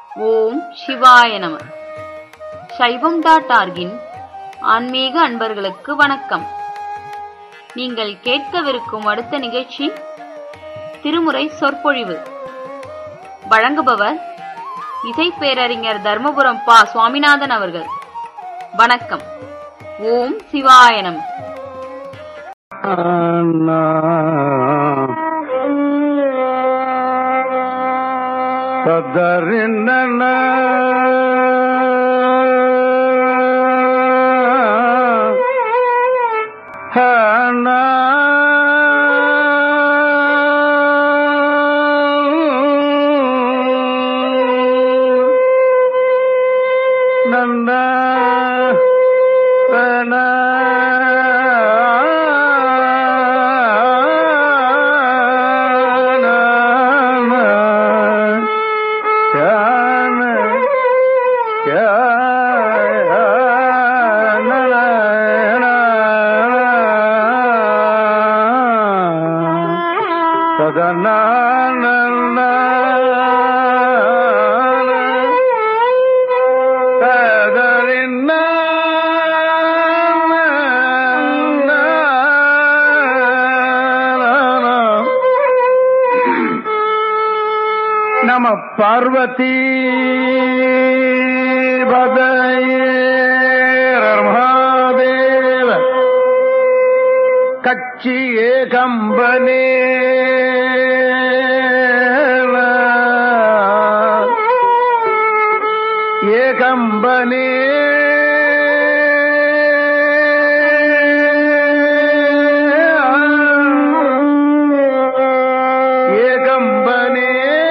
ஓம் சிவாய நம சைவம் டாட் ஆர்கின் ஆன்மீக அன்பர்களுக்கு வணக்கம் நீங்கள் கேட்கவிருக்கும் அடுத்த நிகழ்ச்சி திருமுறை சொற்பொழிவு வழங்குபவர் இசை பேரறிஞர் தர்மபுரம் பா சுவாமிநாதன் அவர்கள் வணக்கம் ஓம் சிவாய நம சதறின நன்ன நம பார்வதி பதேரமாதேவ கட்சி ஏகம்பனே ஏகம்பனே ஏகம்பனே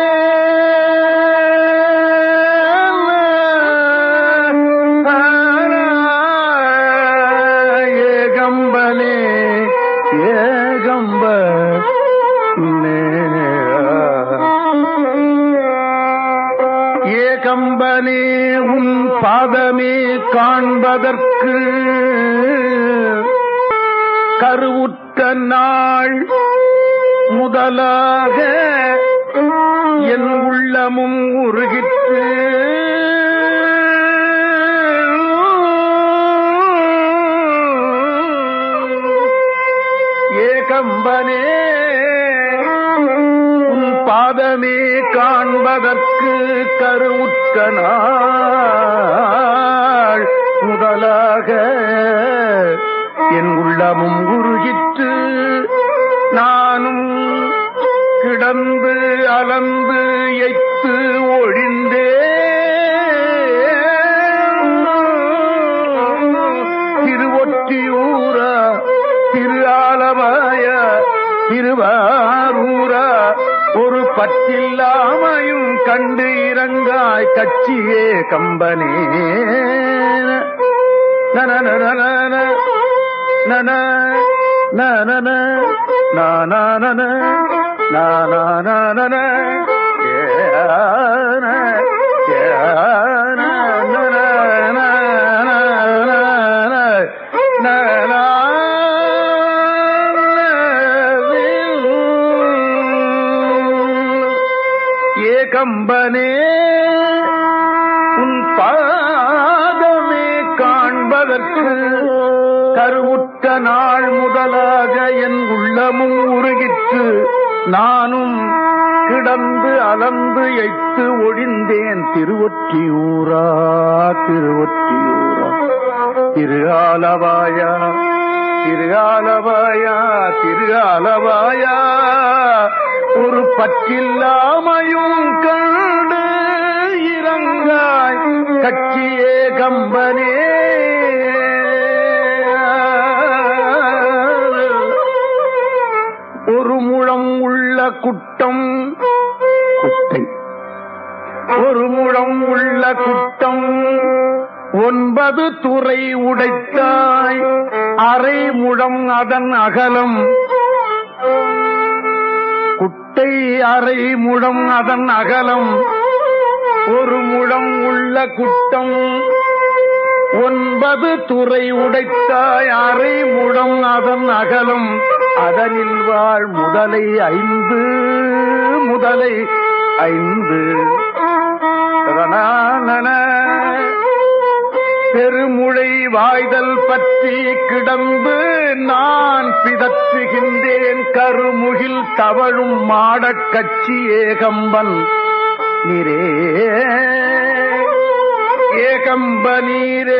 ஏகம்பனே ஏகம்ப ஏகம்பனே உன் பாதமே காண்பதற்கு கருவுற்ற நாள் முதலாக என் உள்ளமும் உருகிற்று ஏகம்பனே உன் பாதமே காண்பதற்கு கருவுற்ற நாள் முதலாக என் உள்ளமும் உருகிற்று நானும் கிடந்து அலந்து எய்த்து ஒழிந்தே திருவொற்றியூரா திரு ஆலவாய திருவாரூரா ஒரு பற்றில்லாமையும் கண்டு இறங்காய் கட்சியே கம்பனே நன நன நன நன நன நான நான ஏகம்பனே உன் பாதமே காண்பதற்கு கருவுற்ற நாள் முதலாக என் உள்ளமும் உருகிற்று நானும் கிடந்து அலந்து எய்த்து ஒழிந்தேன் திருவொற்றியூரா திருவொற்றியூரா திரு ஆலவாயா திரு ஆலவாயா திரு ஆலவாயா ஒரு பற்றில்லாமையும் கண்டு இறங்காய் கட்சியே கம்பனே ஒரு முழம் உள்ள குட்டம் குட்டை ஒரு முழம் உள்ள குட்டம் ஒன்பது துறை உடைத்தாய் அரை முழம் அதன் அகலம் குட்டை அரை முழம் அதன் அகலம் ஒரு முழம் உள்ள குட்டம் ஒன்பது துறை உடைத்தாய் அரை முழம் அதன் அகலம் அதனில் வாழ் முதலை ஐந்து முதலை ஐந்து ததன வாய்தல் பற்றி கிடந்து நான் பிதற்றுகின்றேன் கருமுகில் தவழும் மாடக் கட்சி ஏகம்பன் நீரே ஏகம்ப நீரே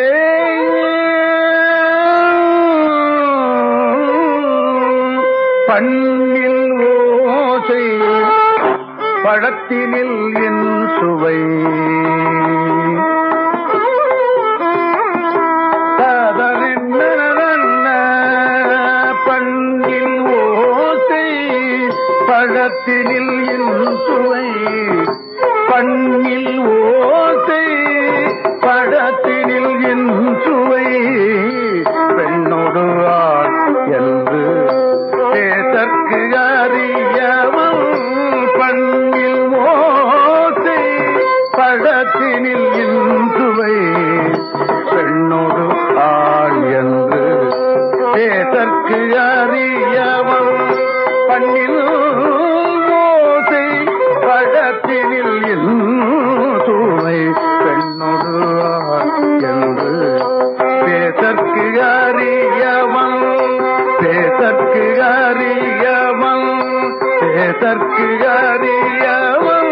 பண்ணில் ஓசை பழத்தினில் என் சுவை ததறின்னரன்ன பண்ணில் ஓசை பழத்தினில் என் சுவை பண்ணில் ஓசை பழத்தினில் என் சுவை பெண்ணோடு ஆள் என்று பேதற்கு அறியவன் பண்ணில் ஓசை பழத்தினில் என் சுவை பெண்ணோடு ஆள் என்று பேதற்கு அறியவன் பண்ணில் ஓசை பழத்தினில் என் சுவை பெண்ணோடு ஆள் என்று பேதற்கு அறியவன் பேதற்கு அறியவன் பேதற்கு அறியவன்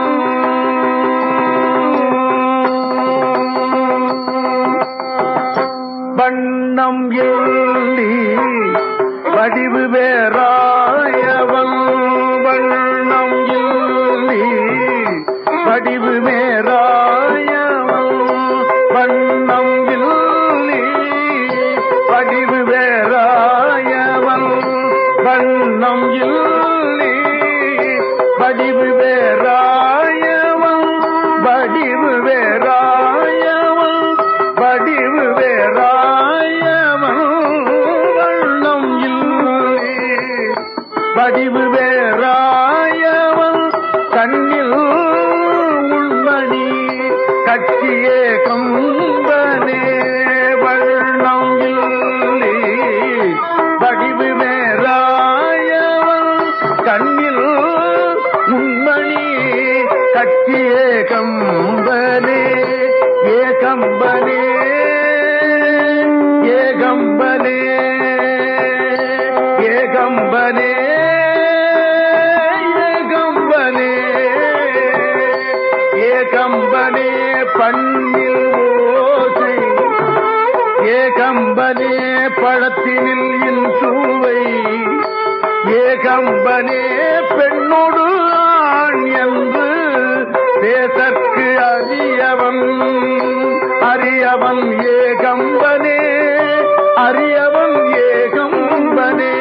வண்ணம் எள்ளி வடிவு வேறாயவன் வண்ணம் எள்ளி வடிவு வேறாயவன் வண்ணம் எள்ளி வடிவு வேறாயவன் வண்ணம் எள்ளி வடிவு வேறாயவன் வடிவு வேறாயவன் வடிவு வேறாயவன் வண்ணம் இல்லை வடிவு வேறாயவன் கண்ணில் உள்மணி கட்சியே கம்பனே வண்ணம் இல்லை வடிவு வேறாயவன் கண்ணில் உண்மணி கட்சியே கம்பனே ஏகம்பனே ஏகம்பனே ஏகம்பனே ஏகம்பனே ஏகம்பனே பண்ணில் ஓசை ஏகம்பனே பழத்தினில் என் சூவை ஏகம்பனே பெண்ணோடு ஆண் என்று தேசற்கு அறியவன் அறியவன் ஏகம்பனே அறியவன் ஏகம்பனே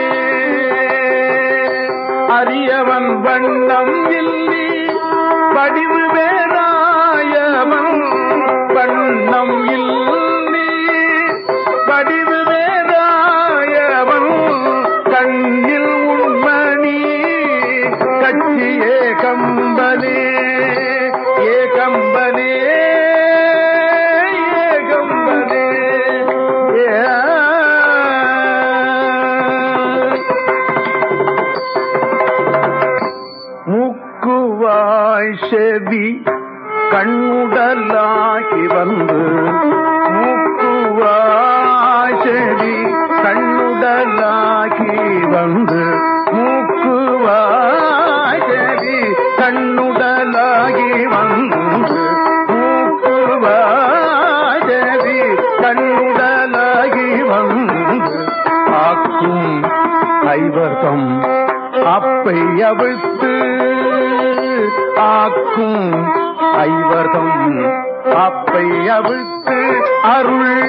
அறியவன் வண்ணம் இல்லி வடிவு வேறாயவன் வண்ணம் இல்லி வடிவு வேறாயவன் கண்ணில் உண்மணி கட்சி ஏகம்பனே ஏகம்பனே ஏகம்பனே ஏ மூக்குவாய் செவி கண்ணுடலாகி வந்து மூக்குவாய் செவி கண்ணுடலாகி வந்து மூக்குவாய் செவி கண்ணுடலாகி வந்து மூக்குவாய் செவி கண்ணுடலாகி வந்து ஆக்கும் ஐவர்தம் அப்பை அவிழ்த்து ஆக்கும் ஐவர்தம் அப்பை அவிழ்த்து அருள்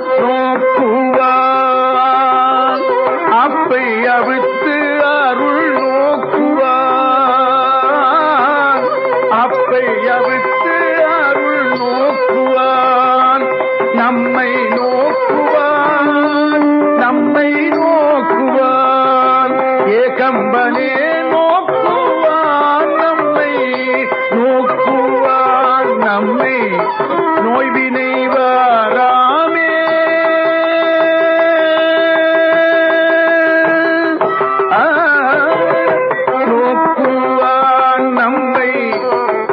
நோக்குவார் அப்பை அவிழ்த்து அருள் நோக்குவார் அப்பை அவிழ்த்து அருள் நோக்குவான் நம்மை நோக்குவான் நம்மை நோக்குவான் ஏகம்பனே நோக்குவான் நம்மை நோக்குவான் நம்மை நோய்வினை வாராமே ஆ, நோக்குவான் நம்மை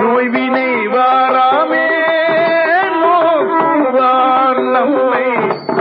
நோய்வினை வாராமே நோக்குவான் நம்மை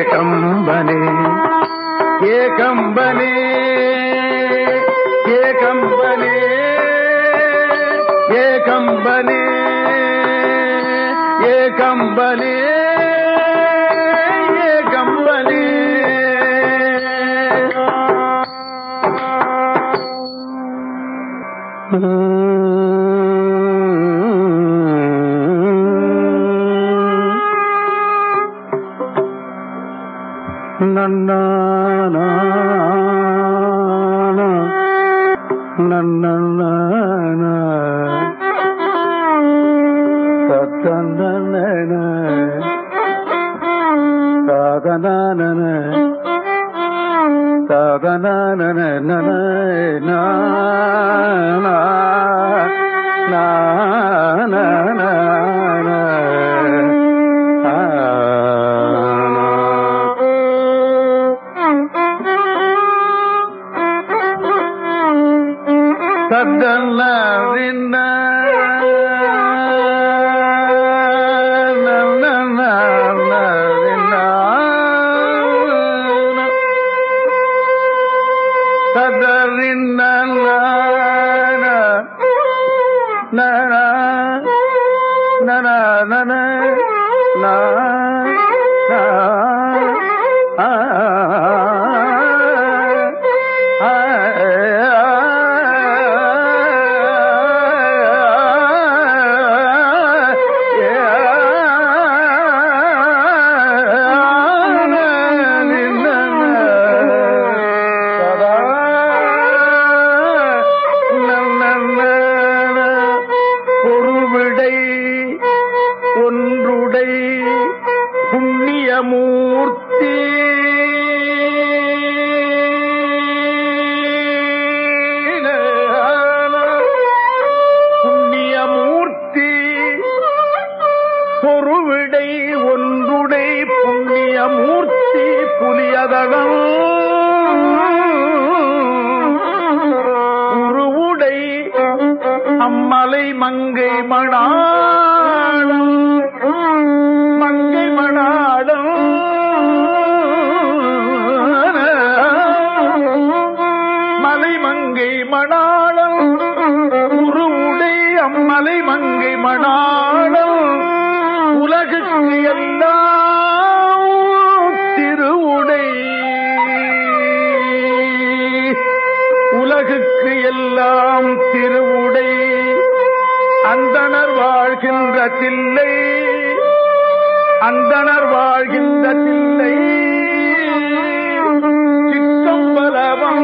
ஏகம்பனே ஏகம்பனே ஏகம்பனே ஏகம்பனே ஏகம்பனே ஏகம்பனே நன்னானா நன்னன்னா தத்தந்தன தாதனானன தாதனானன நன நானா தத்தன்ன விண்ண ததறின்ன நன நன நன நா நா ஆ பொருவிடை ஒன்றுடை புண்ணியமூர்த்தி புண்ணியமூர்த்தி பொருவிடை ஒன்றுடை புண்ணியமூர்த்தி புலியதளம் உருவுடை அம்மலை மங்கை மணாளம் மங்கை மணாளம் மலை மங்கை மணாளம் உருவுடை அம்மலை மங்கை மணாளம் உலகுக்கு எல்லாம் திருவுடை உலகுக்கு எல்லாம் திருவுடை அந்தணர் வாழ்கின்ற தில்லை அந்தணர் வாழ்கின்ற தில்லை சித்தம்பலவன்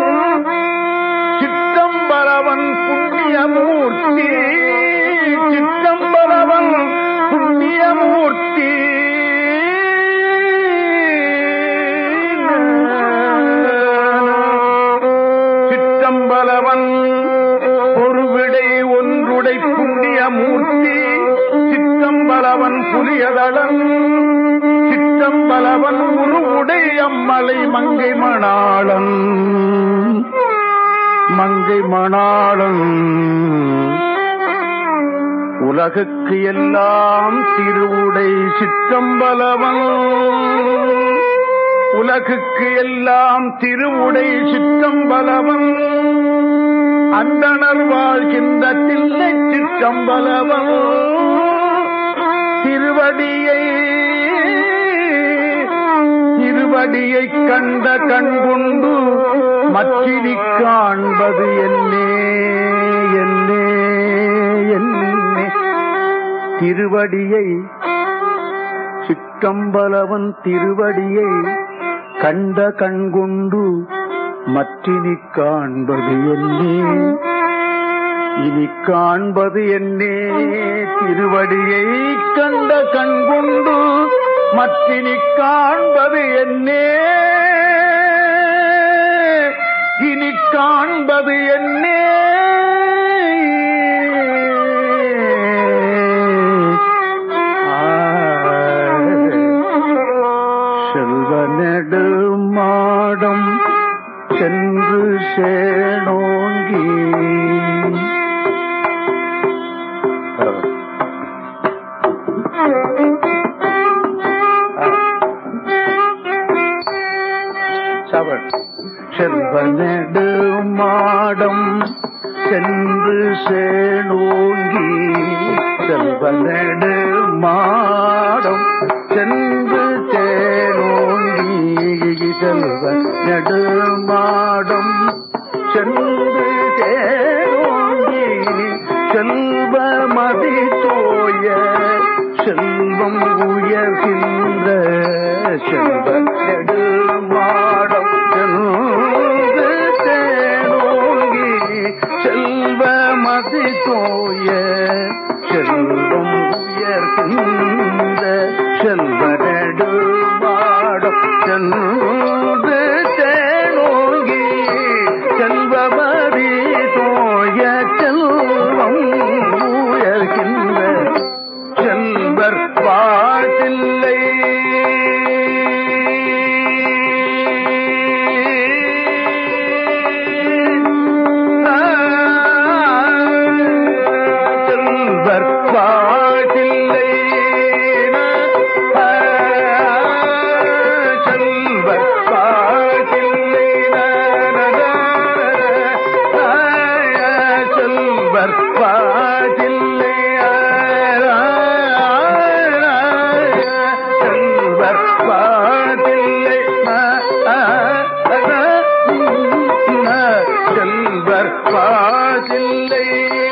சித்தம்பலவன் புண்ணியமூர்த்தி சித்தம்பலவன் புண்ணியமூர்த்தி சித்தம்பலவன் பொருவிடை ஒன்றுடை புண்ணியமூர்த்தி சித்தம்பலவன் புலியதளன் சித்தம்பலவன் உருவுடை அம்மலை மங்கை மணாளன் மங்கை மணாளன் உலகுக்கு எல்லாம் திருவுடை சித்தம்பலவன் உலகுக்கு எல்லாம் திருவுடை சித்தம்பலவன் அந்தணர் வாழ்கின்ற தில்லை சித்தம்பலவன் திருவடியை திருவடியை கண்ட கண்கொண்டு மற்றினி காண்பது என்னே என்னே என்னே திருவடியை சிற்றம்பலவன் திருவடியை கண்ட கண்கொண்டு மற்றினி காண்பது என்னே இனி காண்பது என்னே திருவடியை கண்ட கண்கொண்டு மற்றினி காண்பது என்னே இனி காண்பது என்னே செல்வ நெடு மாடம் சென்று சேனோங்கி மாடம் சென்று தேனோங்கி செல்வ நெடுமாடம் சென்று தேனோங்கி செல்வ மதி தோய செல்வம் உயர்கின்ற செல்வ நெடுமாடம் சென்று தேனோங்கி செல்வ மதி தோய செல்வம் உயர்கின்ற செல்வ நெடுமாடம் சென்று தேனோங்கி செல்வமதி தோய செல்வம் உயர்கின்ற செல்வர் பாட்டில்லை செல்வர் பாட்டில்லை செல்வர் பாட்டில்லை செல்வர் பாட்டில்லை செல்வர் பாட்டில்லை செல்வர் பாட்டில்லை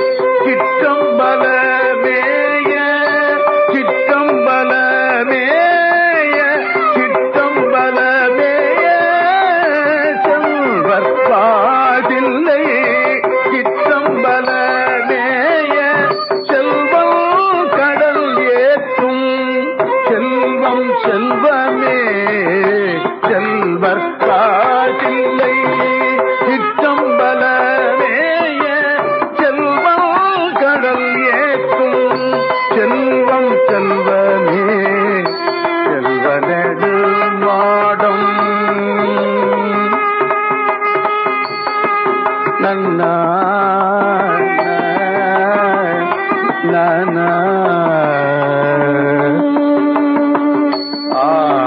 சிற்றம்பலமேய சிற்றம்பலமேய சிற்றம்பலமேய செல்வர் பாதில்லை சிற்றம்பலமேய செல்வம் கடல் ஏற்றும் செல்வம் செல்வமே செல்வர் பாதில்லை சிற்றம்பலமேய செல்வம் கடல் ஏற்றும் செல்வம் செல்வமே செல்வனடு மாடம் நன்னா நன்னா ஆ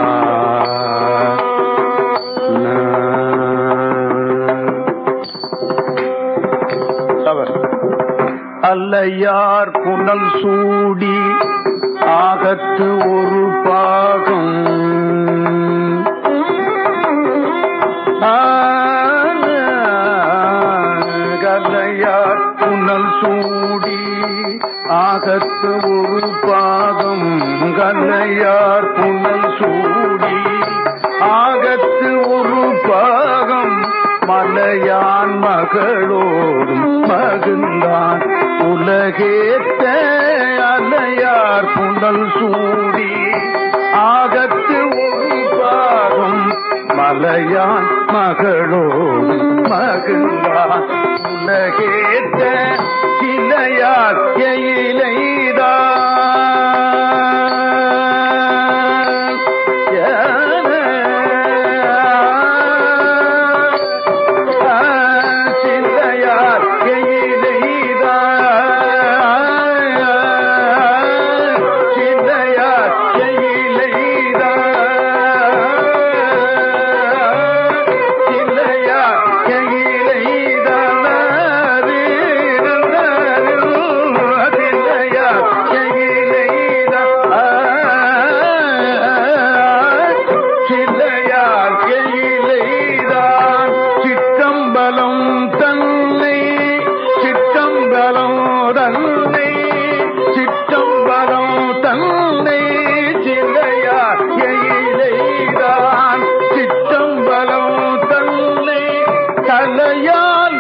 தவறு அல்லையார் புனல் சூடி ஆகத்து ஒரு பாகம் கல்லையார் புனல் சூடி ஆகத்து ஒரு பாகம் கல்லையார் புனல் சூடி ஆகத்து ஒரு பாகம் மலையான் மகளோடும் மகிழ்ந்தான் உலகேத்த அலையார் புனல் சூடி ஆகத்து ஒரு பாகம் மலையான் மகளோடும் மகிழ்ந்தான் உலகேத்த சிலையார் எயிலைதான் சிந்தையார் சிந்தையார் சிந்தையார் சில்லையார் கையிலைதான் சிற்றம்பலம் தன்னை சிற்றம்பலம் தன்னை சிற்றம்பலம் தன்னை சில்லையார் கையிலைதான் சிற்றம்பலம் தன்னை தலையால்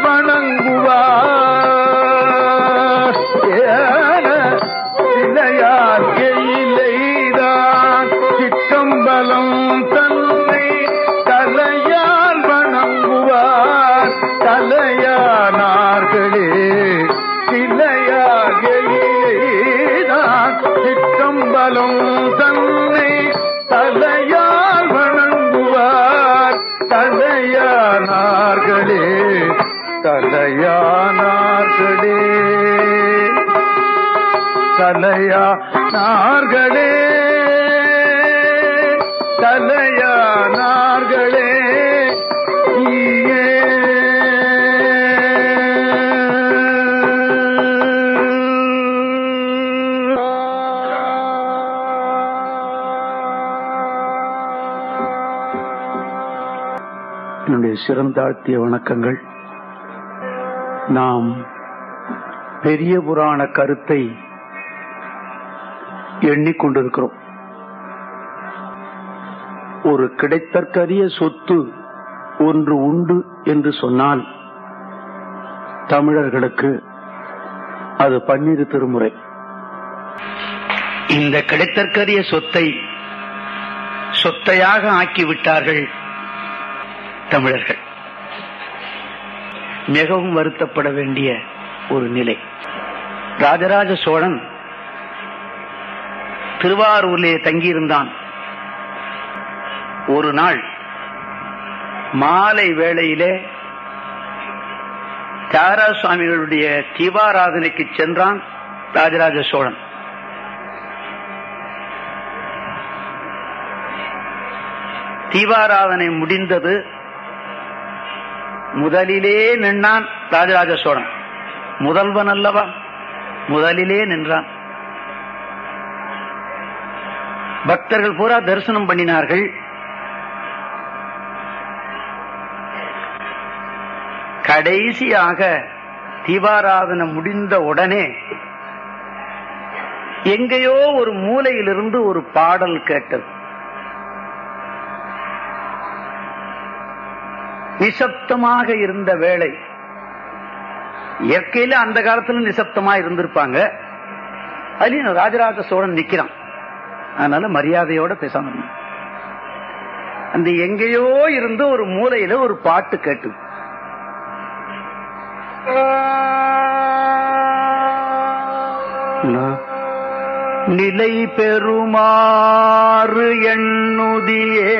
வணங்குவார் ஏன சிலையார் கையிலைதான் சிற்றம்பலம் தன்னை தலையால் வணங்குவார் தலையானார்களே சிலையார் கையிலைதான் சிற்றம்பலம் தன்னை தலையால் வணங்குவார் தலையானார்களே தலையானார்களே தலையா நார்களே தலையா நார்களே ஈயே. என்னுடைய சிறந்தாழ்த்திய வணக்கங்கள் நாம் பெரிய புராண கருத்தை எண்ணிக்கொண்டிருக்கிறோம் ஒரு கிடைத்தற்கரிய சொத்து ஒன்று உண்டு என்று சொன்னால் தமிழர்களுக்கு அது பன்னிரு திருமுறை இந்த கிடைத்தற்கரிய சொத்தை சொத்தையாக ஆக்கிவிட்டார்கள் தமிழர்கள் மிகவும் வருத்தப்பட வேண்டிய ஒரு நிலை ராஜராஜ சோழன் திருவாரூரிலே தங்கியிருந்தான் ஒரு நாள் மாலை வேளையிலே தியாகராஜ சுவாமிகளுடைய தீபாராதனைக்கு சென்றான் ராஜராஜ சோழன் தீபாராதனை முடிந்தது முதலிலே நின்றான் ராஜராஜ சோழன் முதல்வன் அல்லவா முதலிலே நின்றான் பக்தர்கள் பூரா தரிசனம் பண்ணினார்கள் கடைசியாக தீபாராதனை முடிந்த உடனே எங்கேயோ ஒரு மூலையிலிருந்து ஒரு பாடல் கேட்டது நிசப்தமாக இருந்த வேளை இயற்கையில அந்த காலத்துல நிசப்தமா இருந்திருப்பாங்க அதுலயும் ராஜராஜ சோழன் நிக்கிறான் அதனால மரியாதையோட பேசாம இருந்தான். அந்த எங்கேயோ இருந்து ஒரு மூலையில ஒரு பாட்டு கேட்டு நிலை பெறுமாறு எண்ணுதியே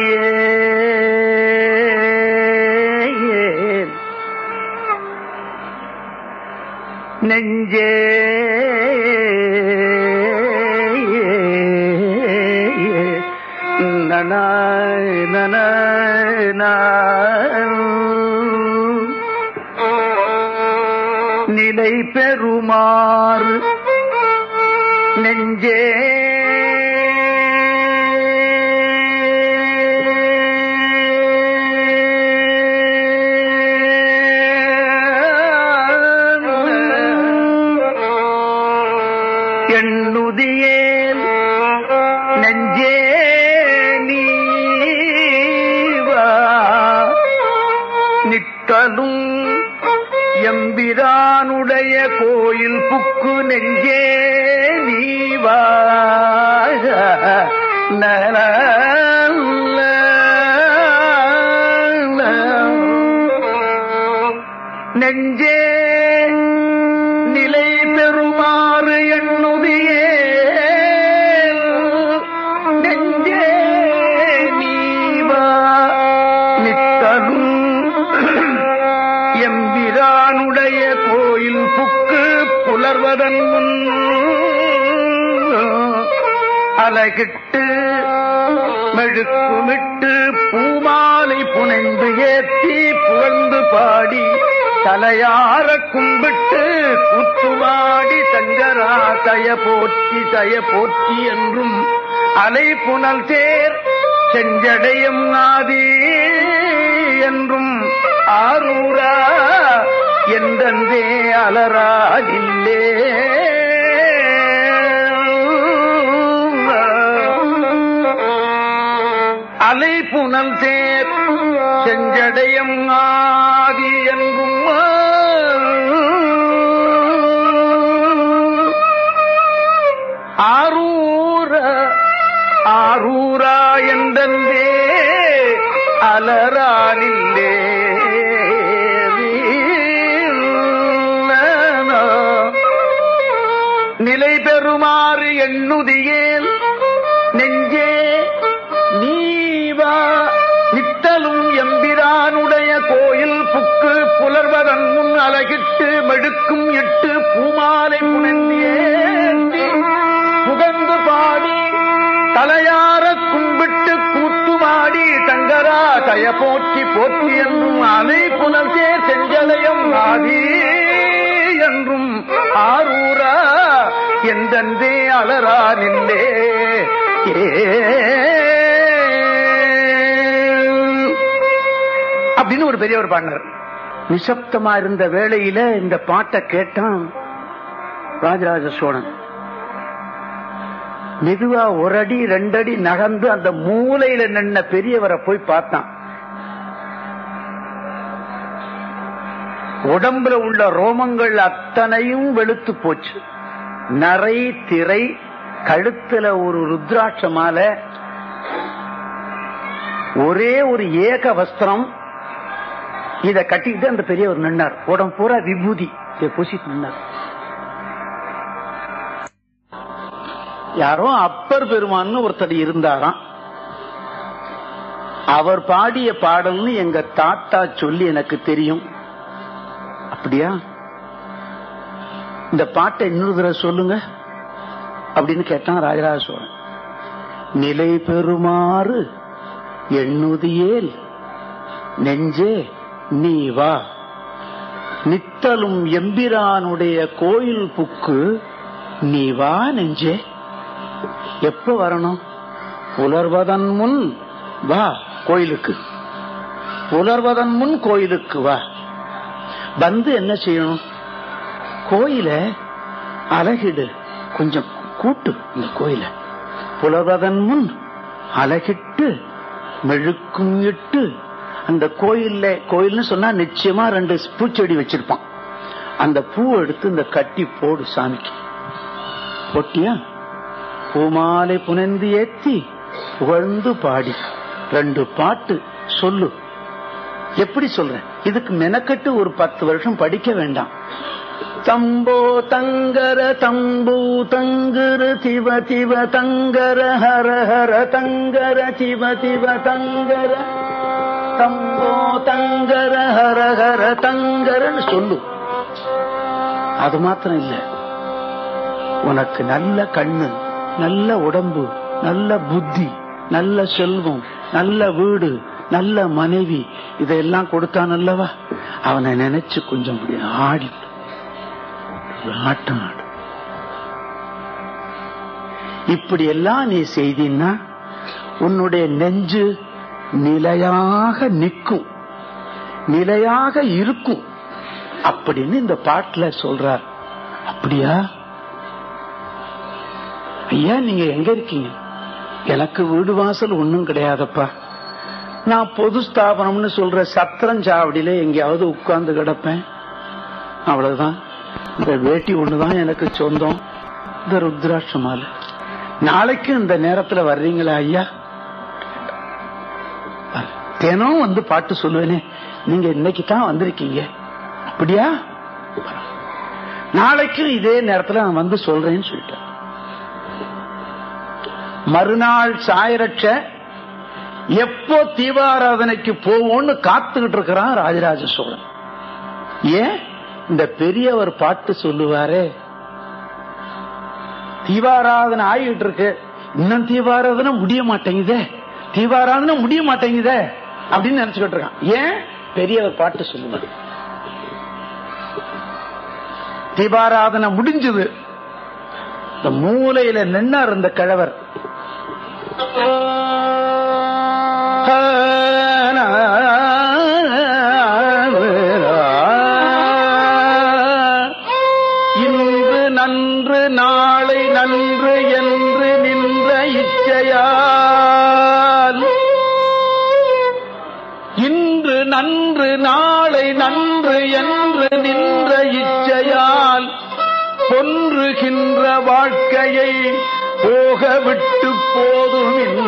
நெஞ்சே நனாய் நனாய் நாய். நிலை பெறுமாறு நெஞ்சே எண்ணுதியேல் நெஞ்சே நீவா நித்தலும் எம்பிரானுடைய கோயில் புக்கு நெஞ்சே நீவா நல நெஞ்சே நிலை பெறுமாறு எண்ணுதியே நெஞ்சே நீவா நித்தலும் எம்பிரானுடைய கோயில் புக்கு புலர்வதன் முன் அலகிட்டு மெழுக்குமிட்டு பூமாலை புனைந்து ஏத்தி புகழ்ந்து பாடி தலையார கும்பிட்டு குத்துவாடி சங்கரா தய போற்றி தய போற்றி என்றும் அலை புனல் சேர் செஞ்சடையும் நாதி என்றும் ஆரூரா என்றே அலராதில்லே அலை புனல் சேர் செஞ்சடையும் ஆதி என்றும் ஆரூர ஆரூரா என்றே அலரானில்லே நிலை பெறுமாறு எண்ணுதியேல் நெஞ்சே நீவா நித்தலும் எம்பிரானுடைய கோயில் புக்கு புலர்வதன் முன் அலகிட்டு மெடுக்கும் இட்டு பூமாலை புனந்தியேந்தி புகழ்ந்து பாடி தலையார கும்பிட்டு கூத்துமாடி தங்கரா தய போற்றி போற்றி என்றும் அலை புனல் சேர் செஞ்சலயம் ஆதி என்றும் ஆரூரா எந்தந்தே அலரா நின்றே அப்படின்னு ஒரு பெரியவர் பாடினார் நிசப்தமா இருந்த வேளையில இந்த பாட்டை கேட்டான் ராஜராஜ சோழன் மெதுவா ஒரு அடி ரெண்டடி நகர்ந்து அந்த மூலையில நின்ன பெரியவரை போய் பார்த்தான் உடம்புல உள்ள ரோமங்கள் அத்தனையும் வெளுத்து போச்சு நரை திரை கழுத்துல ஒரு ருத்ராட்ச மாலை ஒரே ஒரு ஏக வஸ்திரம் இத கட்டிக்கிட்டு அந்த பெரியவர் நின்னார் உடம்பு பூரா விபூதி இதை பூசிட்டு நின்னார் யாரோ அப்பர் பெருமான்னு ஒருத்தர் இருந்தாராம் அவர் பாடிய பாடல்னு எங்க தாத்தா சொல்லி எனக்கு தெரியும் அப்படியா இந்த பாட்டை இன்னொரு தடவை சொல்லுங்க அப்படின்னு கேட்டான் ராஜராஜ சோழன் நிலை பெறுமாறு எண்ணுதியேல் நெஞ்சே நீ வா நித்தலும் எம்பிரானுடைய கோயில் புக்கு நீ வா நெஞ்சே எப்ப வரணும் புலர்வதன் முன் வா கோயிலுக்கு புலர்வதன் முன் கோயிலுக்கு வா வந்து என்ன செய்யணும் கோயில அழகிடு கொஞ்சம் கூட்டு இந்த கோயில புலர்வதன் முன் அழகிட்டு மெழுக்கும் இட்டு அந்த கோயில்ல கோயில்னு சொன்னா நிச்சயமா ரெண்டு பூச்செடி வச்சிருப்பான் அந்த பூ எடுத்து இந்த கட்டி போடு சாமிக்கு போட்டியா பூமாலை புனந்து ஏத்தி புகழ்ந்து பாடி ரெண்டு பாட்டு சொல்லு எப்படி சொல்றேன் இதுக்கு மெனக்கட்டு ஒரு பத்து வருஷம் படிக்க வேண்டாம் தம்போ தங்கர தம்பு தங்குரு சிவ சிவ தங்கர ஹர ஹர தங்கர சிவ சிவ தங்கர தம்போ தங்கர ஹர ஹர தங்கரன்னு சொல்லு அது மாத்திரம் இல்ல உனக்கு நல்ல கண்ணு நல்ல உடம்பு நல்ல புத்தி நல்ல செல்வம் நல்ல வீடு நல்ல மனைவி இதெல்லாம் கொடுத்தான் அல்லவா அவனை நினைச்சு கொஞ்சம் அப்படி ஆடி ஒரு ஆட்டம் ஆடு இப்படி எல்லாம் நீ செய்தீன்னா உன்னுடைய நெஞ்சு நிலையாக நிற்கும் நிலையாக இருக்கும் அப்படின்னு இந்த பாட்டுல சொல்றார் அப்படியா ஐயா நீங்க எங்க இருக்கீங்க எனக்கு வீடு வாசல் ஒண்ணும் கிடையாதப்பா நான் பொது ஸ்தாபனம்னு சொல்ற சத்திரம் சாவடியில எங்கேயாவது உட்கார்ந்து கிடப்பேன் அவ்வளவுதான் இந்த வேட்டி ஒண்ணுதான் எனக்கு சொந்தம் இந்த ருத்ராட்ச மாலை நாளைக்கு இந்த நேரத்துல வர்றீங்களா ஐயா தினம் வந்து பாட்டு சொல்லுவேனே நீங்க இன்னைக்கு தான் வந்திருக்கீங்க அப்படியா நாளைக்கும் இதே நேரத்துல நான் வந்து சொல்றேன்னு சொல்லிட்டேன் மறுநாள் சாயரட்ச எப்போ தீபாராதனைக்கு போவோம்னு காத்துக்கிட்டு இருக்கிறான் ராஜராஜ சோழன் ஏன் இந்த பெரியவர் பாட்டு சொல்லுவாரே தீபாராதனை ஆகிட்டு இருக்கு இன்னும் தீபாராதனை முடிய மாட்டேங்குதே தீபாராதனை முடிய மாட்டேங்குதே அப்படின்னு நினைச்சுக்கிட்டு இருக்கான் ஏன் பெரியவர் பாட்டு சொல்லுவார் தீபாராதனை முடிஞ்சது இந்த மூலையில நின்னார் இந்த கிழவர் இன்று நன்று நாளை நன்று என்று நின்ற இச்சையால் இன்று நன்று நாளை நன்று என்று நின்ற இச்சையால் கொன்றுகின்ற வாழ்க்கையை போக விட்டு போதும்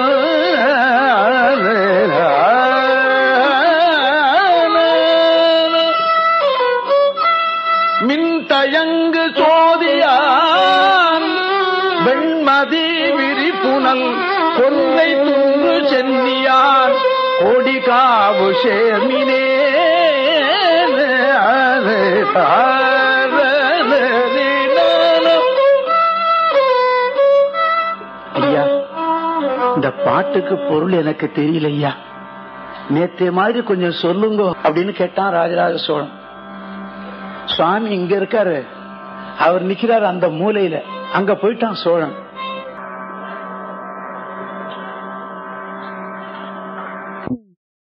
மின் தயங்கு சோதியான் வெண்மதி விரிப்புனல் கொன்னை துன்று சென்னியான் கொடி காவு சேர்மினே ஐயா இந்த பாட்டுக்கு பொருள் எனக்கு தெரியல ஐயா நேத்தே மாதிரி கொஞ்சம் சொல்லுங்க அப்படின்னு கேட்டான் ராஜராஜ சோழன் சுவாமி இங்க இருக்காரு அவர் நிக்கிறாரு அந்த மூலையில அங்க போயிட்டான் சோழன்